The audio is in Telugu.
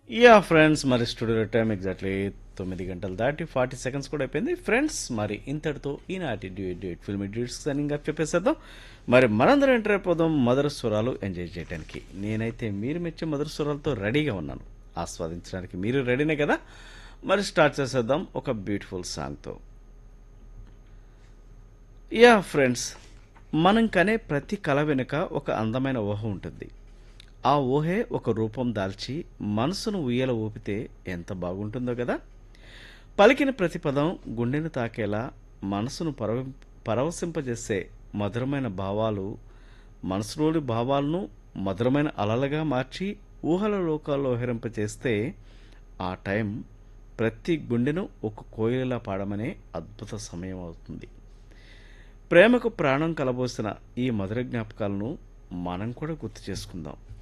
యా ఫ్రెండ్స్ మరి స్టూడియో టైం ఎగ్జాక్ట్లీ తొమ్మిది గంటలు దాటి ఫార్టీ సెకండ్స్ కూడా అయిపోయింది ఫ్రెండ్స్ మరి ఇంతటితో ఈనాటి డ్యూట్ డ్యూట్ ఫిల్మ్ డ్యూట్స్ అని ఇంకా చెప్పేసేద్దాం మరి మనందరం ఎంటర్ అయిపోదాం మధుర స్వరాలు ఎంజాయ్ చేయడానికి నేనైతే మీరు మెచ్చే మధుర స్వరాలతో రెడీగా ఉన్నాను ఆస్వాదించడానికి మీరు రెడీనే కదా మరి స్టార్ట్ చేసేద్దాం ఒక బ్యూటిఫుల్ సాంగ్తో యా ఫ్రెండ్స్ మనం కనే ప్రతి కళ వెనుక ఒక అందమైన ఊహ ఉంటుంది ఆ ఊహే ఒక రూపం దాల్చి మనసును ఉయ్యల ఊపితే ఎంత బాగుంటుందో కదా పలికిన ప్రతి పదం గుండెను తాకేలా మనసును పరవ పరవశింపజేసే మధురమైన భావాలు మనసులోని భావాలను మధురమైన అలలుగా మార్చి ఊహల లోకాల్లో విహరింపచేస్తే ఆ టైం ప్రతి గుండెను ఒక కోయిలలా పాడమనే అద్భుత సమయం అవుతుంది ప్రేమకు ప్రాణం కలబోసిన ఈ మధుర జ్ఞాపకాలను మనం కూడా గుర్తు చేసుకుందాం